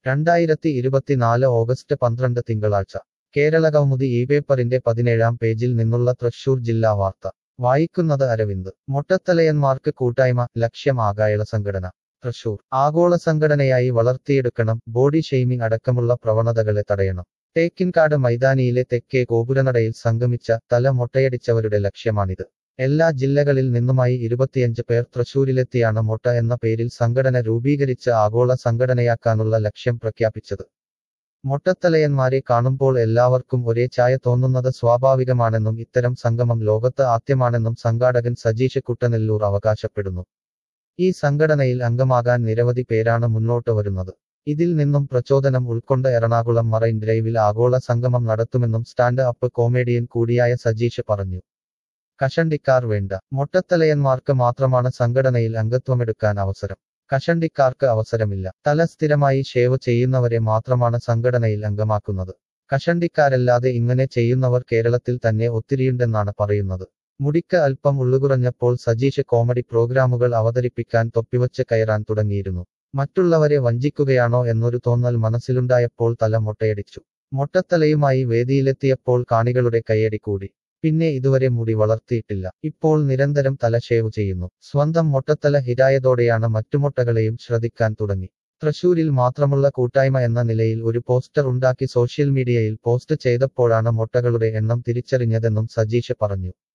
രണ്ടായിരത്തി ഇരുപത്തിനാല് ഓഗസ്റ്റ് പന്ത്രണ്ട് തിങ്കളാഴ്ച കേരള കൗമുദി ഈ പേപ്പറിന്റെ പതിനേഴാം പേജിൽ നിന്നുള്ള തൃശൂർ ജില്ലാ വാർത്ത വായിക്കുന്നത് അരവിന്ദ് മൊട്ടത്തലയന്മാർക്ക് കൂട്ടായ്മ ലക്ഷ്യം ആകായള സംഘടന തൃശൂർ ആഗോള സംഘടനയായി വളർത്തിയെടുക്കണം ബോഡി ഷെയ്മിംഗ് അടക്കമുള്ള പ്രവണതകളെ തടയണം തേക്കിൻകാട് മൈതാനിയിലെ തെക്കേ ഗോപുരനടയിൽ സംഗമിച്ച തല മൊട്ടയടിച്ചവരുടെ ലക്ഷ്യമാണിത് എല്ലാ ജില്ലകളിൽ നിന്നുമായി ഇരുപത്തിയഞ്ച് പേർ തൃശൂരിലെത്തിയാണ് മൊട്ട എന്ന പേരിൽ സംഘടന രൂപീകരിച്ച് ആഗോള സംഘടനയാക്കാനുള്ള ലക്ഷ്യം പ്രഖ്യാപിച്ചത് മൊട്ടത്തലയന്മാരെ കാണുമ്പോൾ എല്ലാവർക്കും ഒരേ ചായ തോന്നുന്നത് സ്വാഭാവികമാണെന്നും ഇത്തരം സംഗമം ലോകത്ത് ആദ്യമാണെന്നും സംഘാടകൻ സജീഷ് കുട്ടനെല്ലൂർ അവകാശപ്പെടുന്നു ഈ സംഘടനയിൽ അംഗമാകാൻ നിരവധി പേരാണ് മുന്നോട്ട് വരുന്നത് ഇതിൽ നിന്നും പ്രചോദനം ഉൾക്കൊണ്ട് എറണാകുളം മറൈൻ ഡ്രൈവിൽ ആഗോള സംഗമം നടത്തുമെന്നും സ്റ്റാൻഡ് അപ്പ് കോമേഡിയൻ കൂടിയായ സജീഷ് പറഞ്ഞു കഷണ്ടിക്കാർ വേണ്ട മൊട്ടത്തലയന്മാർക്ക് മാത്രമാണ് സംഘടനയിൽ അംഗത്വമെടുക്കാൻ അവസരം കഷണ്ടിക്കാർക്ക് അവസരമില്ല തല സ്ഥിരമായി ഷേവ് ചെയ്യുന്നവരെ മാത്രമാണ് സംഘടനയിൽ അംഗമാക്കുന്നത് കഷണ്ടിക്കാരല്ലാതെ ഇങ്ങനെ ചെയ്യുന്നവർ കേരളത്തിൽ തന്നെ ഒത്തിരിയുണ്ടെന്നാണ് പറയുന്നത് മുടിക്ക് അല്പം ഉള്ളുകുറഞ്ഞപ്പോൾ സജീഷ് കോമഡി പ്രോഗ്രാമുകൾ അവതരിപ്പിക്കാൻ തൊപ്പിവച്ച് കയറാൻ തുടങ്ങിയിരുന്നു മറ്റുള്ളവരെ വഞ്ചിക്കുകയാണോ എന്നൊരു തോന്നൽ മനസ്സിലുണ്ടായപ്പോൾ തല മൊട്ടയടിച്ചു മൊട്ടത്തലയുമായി വേദിയിലെത്തിയപ്പോൾ കാണികളുടെ കയ്യടി കൂടി പിന്നെ ഇതുവരെ മുടി വളർത്തിയിട്ടില്ല ഇപ്പോൾ നിരന്തരം തല ഷേവ് ചെയ്യുന്നു സ്വന്തം മൊട്ടത്തല ഹിരായതോടെയാണ് മറ്റു മൊട്ടകളെയും ശ്രദ്ധിക്കാൻ തുടങ്ങി തൃശൂരിൽ മാത്രമുള്ള കൂട്ടായ്മ എന്ന നിലയിൽ ഒരു പോസ്റ്റർ ഉണ്ടാക്കി സോഷ്യൽ മീഡിയയിൽ പോസ്റ്റ് ചെയ്തപ്പോഴാണ് മൊട്ടകളുടെ എണ്ണം തിരിച്ചറിഞ്ഞതെന്നും സജീഷ് പറഞ്ഞു